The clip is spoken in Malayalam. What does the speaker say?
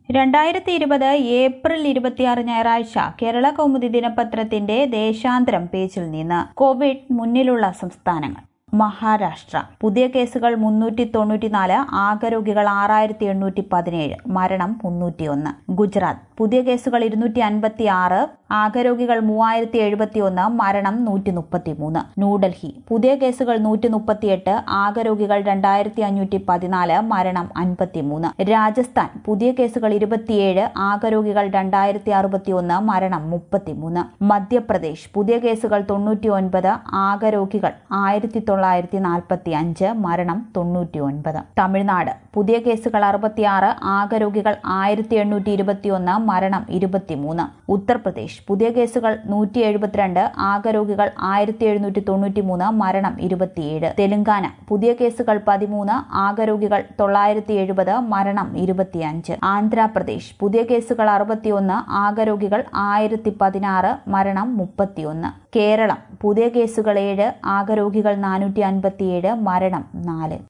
രണ്ടായിരത്തി ഇരുപത് ഏപ്രിൽ ഇരുപത്തിയാറ് ഞായറാഴ്ച കേരള കൗമുദി ദിനപത്രത്തിന്റെ ദേശാന്തരം പേജിൽ നിന്ന് കോവിഡ് മുന്നിലുള്ള സംസ്ഥാനങ്ങൾ മഹാരാഷ്ട്ര പുതിയ കേസുകൾ മുന്നൂറ്റി തൊണ്ണൂറ്റിനാല് ആകെ രോഗികൾ ആറായിരത്തി എണ്ണൂറ്റി പതിനേഴ് മരണം മുന്നൂറ്റിയൊന്ന് ഗുജറാത്ത് പുതിയ കേസുകൾ ഇരുന്നൂറ്റി അൻപത്തി ആറ് ആകെ രോഗികൾ മൂവായിരത്തി എഴുപത്തി ഒന്ന് മരണം നൂറ്റി മുപ്പത്തി മൂന്ന് ന്യൂഡൽഹി പുതിയ കേസുകൾ നൂറ്റി മുപ്പത്തിയെട്ട് ആകെ രോഗികൾ രണ്ടായിരത്തി അഞ്ഞൂറ്റി പതിനാല് മരണം അൻപത്തിമൂന്ന് രാജസ്ഥാൻ പുതിയ കേസുകൾ ഇരുപത്തിയേഴ് ആകെ രോഗികൾ രണ്ടായിരത്തി അറുപത്തി ഒന്ന് മരണം മുപ്പത്തിമൂന്ന് മധ്യപ്രദേശ് പുതിയ കേസുകൾ തൊണ്ണൂറ്റി ഒൻപത് ആകെ രോഗികൾ ആയിരത്തി തൊള്ളായിരത്തി നാൽപ്പത്തി അഞ്ച് മരണം തൊണ്ണൂറ്റി ഒൻപത് തമിഴ്നാട് പുതിയ കേസുകൾ അറുപത്തിയാറ് ആകെ രോഗികൾ ആയിരത്തി എണ്ണൂറ്റി ഇരുപത്തിയൊന്ന് മരണം ഇരുപത്തിമൂന്ന് ഉത്തർപ്രദേശ് പുതിയ കേസുകൾ നൂറ്റി എഴുപത്തിരണ്ട് ആകെ രോഗികൾ ആയിരത്തി എഴുന്നൂറ്റി തൊണ്ണൂറ്റി മൂന്ന് മരണം ഇരുപത്തിയേഴ് തെലങ്കാന പുതിയ കേസുകൾ പതിമൂന്ന് ആകെ രോഗികൾ തൊള്ളായിരത്തി എഴുപത് മരണം ഇരുപത്തിയഞ്ച് ആന്ധ്രാപ്രദേശ് പുതിയ കേസുകൾ അറുപത്തിയൊന്ന് ആകെ രോഗികൾ ആയിരത്തി പതിനാറ് മരണം മുപ്പത്തിയൊന്ന് കേരളം പുതിയ കേസുകൾ ഏഴ് ആകെ രോഗികൾ നാനൂറ്റി അൻപത്തിയേഴ് മരണം നാല്